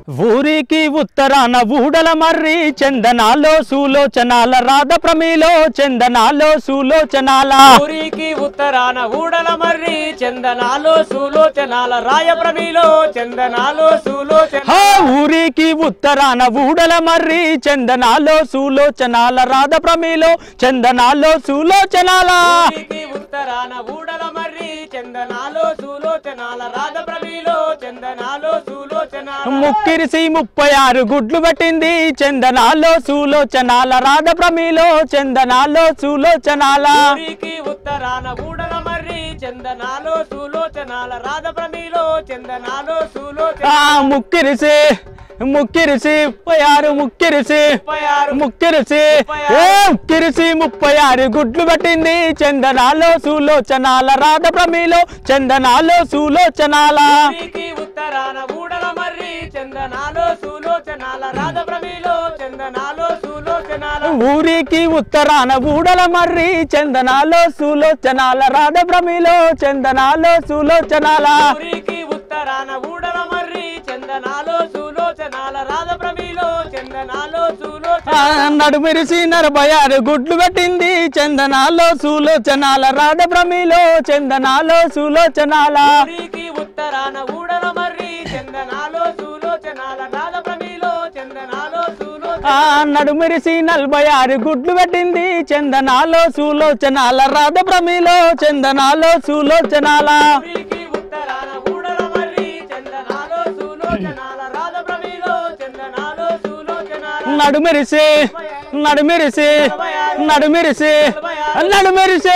ఊరికి ఉత్తరాన ఊడల మర్రి చందనాలో సులోచనాల రాధ ప్రమిలో చందనాలో సులోచనాల ఊరికి ఉత్తరాన ఊడల మర్రి చందనాలు సులోచనాల రాయప్రమిలో చందనాలు సులోచన హా ఊరికి ఉత్తరాన ఊడల మర్రి చందనాలో సులోచనాల రాధ ప్రమిలో చందనాలో సులోచనాల ఊరికి ఉత్తరాన ఊడల మర్రి చందనాలు సులోచనాల రాధప్రమిలో చందనాలు సులోచనాల ముక్కిరిసి ముప్పై ఆరు గుడ్లు పట్టింది చందనాలో సులోచనాల రాధ ప్రమిలో చందనాలో సులోచనాల ఊరికి ఉత్తరాన ఊడల మర్రి చందనాలు సులోచనాల రాధప్రమిలో చందనాలు ఆ సులోచన ముక్కిరిసి ముక్కిరిసి ముప్పై ఆరు ముక్కిరిసి ముప్పై ఆరు ముక్కిరిసి ఏ ముక్కిరిసి ముప్పై ఆరు గుడ్లు పట్టింది చందనాలో సులోచనాల రాధ ప్రమిలో చందనాలో సులోచనాల ఊరికి ఉత్తరాన ఊడల మర్రి చందనాలు సులోచనాల రాధప్రమిలో చందనాలు సులోచనాల ఊరికి ఉత్తరాన ఊడల మర్రి చందనాలో సులోచనాల రాధ ప్రమిలో చందనాలో సులోచనాల ఊరికి ఉత్తరాన ఊడల మర్రి చందనాలు సులోచనాల రాధప్రమిలో చందనాలు ఆ, సులోచన నడుమిరిసి నలభై ఆరు గుడ్లు పెట్టింది చందనాలో సులోచనాల రాధ ప్రమిలో చందనాలో సులోచనాల ఊరికి ఉత్తరాన ఊడల మర్రి చందనాలు సులోచనాల రాధప్రమిలో చందనాలు ఆ సులోచన నడుమిరిసి నలభై ఆరు గుడ్లు పెట్టింది చందనాలో సులోచనాల రాధ ప్రమిలో చందనాలో సులోచనాల ఊరికి ఉత్తరాన ఊడల మర్రి చందనాలు సులోచనాల రాధప్రమిలో చందనాలో సులోచనాల నడుమిరిసి నడుమిరిసి నడుమిరిసి నడుమిరిసి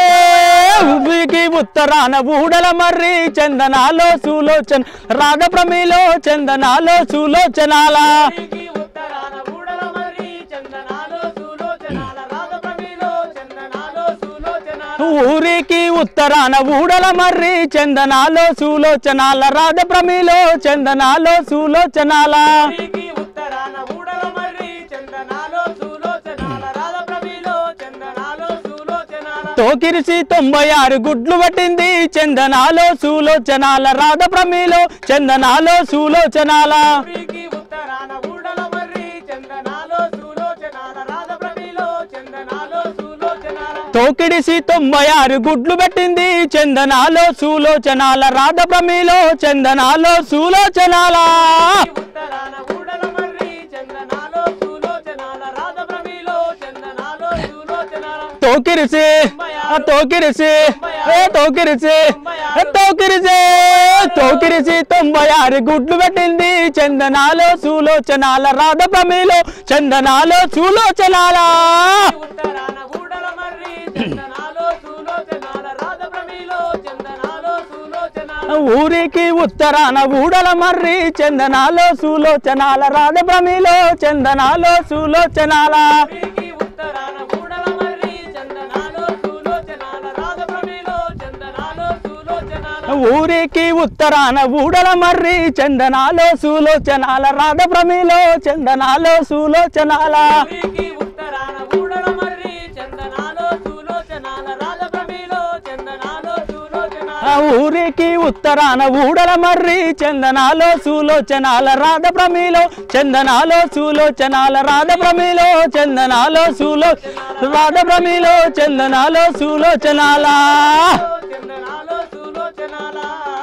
ఉబ్బికి ఉత్తరాన ఊడల మర్రి చందనాలో సులోచన రాధ ప్రమిలో చందనాలో సులోచనాల ఊరికి ఉత్తరాన ఊడల మర్రి చందనాలు సులోచనాల రాధప్రమిలో చందనాలు సులోచనాల ఊరికి ఉత్తరాన ఊడల మర్రి చందనాలో సులోచనాల రాధ ప్రమిలో చందనాలో సులోచనాల ఊరికి ఉత్తరాన ఊడల మర్రి చందనాలు సులోచనాల రాధప్రమిలో చందనాలు సులోచనాల తోకిరిసి తొంభై ఆరు గుడ్లు పట్టింది చందనాలో సులోచనాల రాధ ప్రమిలో చందనాలో సులోచనాల ఊరికి ఉత్తరాన ఊడల మర్రి చందనాలు సులోచనాల రాధప్రమిలో చందనాలు సులోచనాల తోకిడిసి తొంభై ఆరు గుడ్లు పెట్టింది చందనాలో సులోచనాల రాధ ప్రమిలో చందనాలో సులోచనాల ఉత్తరాన ఊడల మర్రి చందనాలు సులోచనాల రాధప్రమిలో చందనాలు సులోచనాల తోకిరిసి ఆ తోకిరిసి ఏ తోకిరిసి ఏ తోకిరిసి తోకిరిసి తొంభై ఆరు గుడ్లు పెట్టింది చందనాలో సులోచనాల రాధ ప్రమిలో చందనాలో సులోచనాల ఉత్తరాన ఊడల మర్రి చందనాలు సులోచనాల రాధప్రమిలో చందనాలు సులోచనాల ఊరికి ఉత్తరాన ఊడల మర్రి చందనాలో సులోచనాల రాధ ప్రమిలో చందనాలో సులోచనాల ఊరికి ఉత్తరాన ఊడల మర్రి చందనాలు సులోచనాల రాధప్రమిలో చందనాలు సులోచనాల ఊరికి ఉత్తరాన ఊడల మర్రి చందనాలో సులోచనాల రాధ ప్రమిలో చందనాలో సులోచనాల ఊరికి ఉత్తరాన ఊడల మర్రి చందనాలు సులోచనాల రాధప్రమిలో చందనాలు సులోచనాల ఆ ఊరికి ఉత్తరాన ఊడల మర్రి చందనాలో సులోచనాల రాధ ప్రమిలో చందనాలో సులోచనాల రాధ ప్రమిలో చందనాలో సులో రాధ ప్రమిలో చందనాలో సులోచనాల చందనాలు సులోచనాల